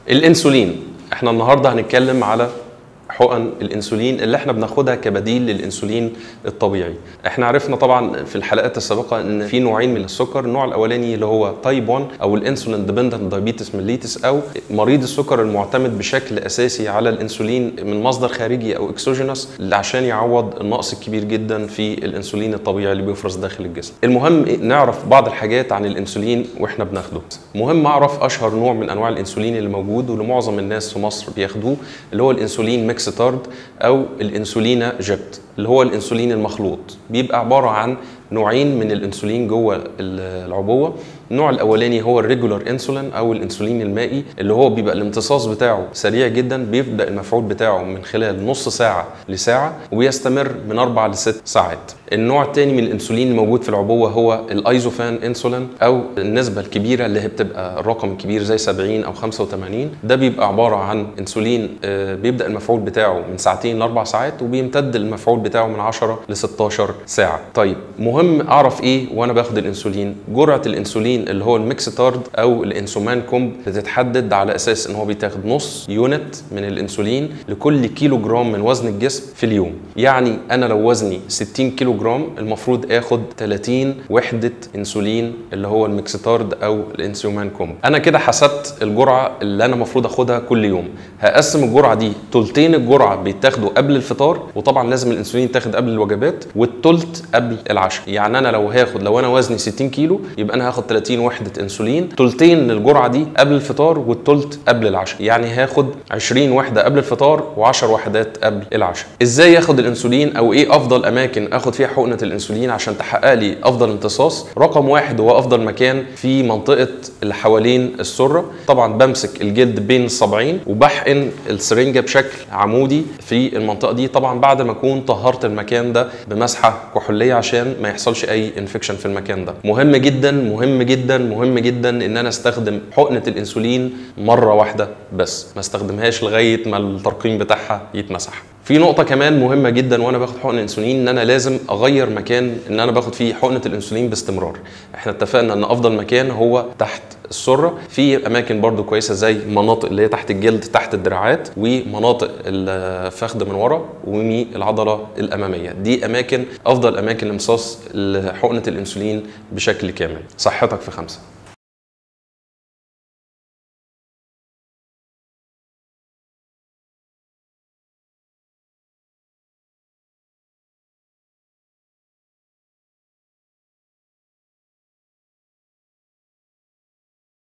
الانسولين احنا النهارده هنتكلم على حقن الانسولين اللي احنا بناخدها كبديل للانسولين الطبيعي احنا عرفنا طبعا في الحلقات السابقه ان في نوعين من السكر النوع الاولاني اللي هو تايب 1 او الانسولين ديبندنت دايابيتس ميليتس او مريض السكر المعتمد بشكل اساسي على الانسولين من مصدر خارجي او اكسوجينوس عشان يعوض النقص الكبير جدا في الانسولين الطبيعي اللي بيفرز داخل الجسم المهم نعرف بعض الحاجات عن الانسولين واحنا بناخده مهم اعرف اشهر نوع من انواع الانسولين اللي موجود واللي معظم الناس في مصر بياخدوه اللي هو الانسولين ميكستارد او الانسولينا جبت اللي هو الانسولين المخلوط بيبقى عباره عن نوعين من الانسولين جوه العبوه النوع الاولاني هو الريجولار انسولين او الانسولين المائي اللي هو بيبقى الامتصاص بتاعه سريع جدا بيبدا المفعول بتاعه من خلال نص ساعه لساعه وبيستمر من اربع لست ساعات النوع الثاني من الانسولين الموجود في العبوه هو الايزوفان انسولين او النسبه الكبيره اللي هي بتبقى الرقم الكبير زي 70 او 85 ده بيبقى عباره عن انسولين بيبدا المفعول بتاعه من ساعتين لاربع ساعات وبيمتد المفعول بتاعه من 10 ل 16 ساعه طيب مهم اعرف ايه وانا باخد الانسولين جرعه الانسولين اللي هو الميكستارد او الانسومان كومب بتتحدد على اساس ان هو بيتاخد نص يونت من الانسولين لكل كيلو جرام من وزن الجسم في اليوم يعني انا لو وزني 60 كيلو جرام المفروض اخد 30 وحده انسولين اللي هو الميكستارد او الانسومان كومب انا كده حسبت الجرعه اللي انا المفروض اخدها كل يوم هقسم الجرعه دي تلتين الجرعه بيتاخدوا قبل الفطار وطبعا لازم الانسولين يتاخد قبل الوجبات والتلت قبل العشاء يعني انا لو هاخد لو انا وزني 60 كيلو يبقى انا هاخد 30 وحده انسولين تلتين الجرعه دي قبل الفطار والتلت قبل العشاء يعني هاخد 20 وحده قبل الفطار و10 وحدات قبل العشاء ازاي اخد الانسولين او ايه افضل اماكن اخد فيها حقنه الانسولين عشان تحقق لي افضل امتصاص رقم واحد هو افضل مكان في منطقه اللي حوالين السره طبعا بمسك الجلد بين الصبعين وبحقن السرنجه بشكل عمودي في المنطقه دي طبعا بعد ما اكون طهرت المكان ده بمسحه كحوليه عشان ما يحصلش اي انفكشن في المكان ده مهم جدا مهم جدا مهم جدا ان انا استخدم حقنه الانسولين مره واحده بس ما استخدمهاش لغايه ما الترقيم بتاعها يتمسح في نقطة كمان مهمة جدا وانا باخد حقن الانسولين ان انا لازم اغير مكان ان انا باخد فيه حقنة الانسولين باستمرار. احنا اتفقنا ان افضل مكان هو تحت السرة في اماكن برضو كويسة زي مناطق اللي هي تحت الجلد تحت الدراعات ومناطق الفخذ من ورا والعضلة الامامية. دي اماكن افضل اماكن لامتصاص حقنة الانسولين بشكل كامل. صحتك في خمسة.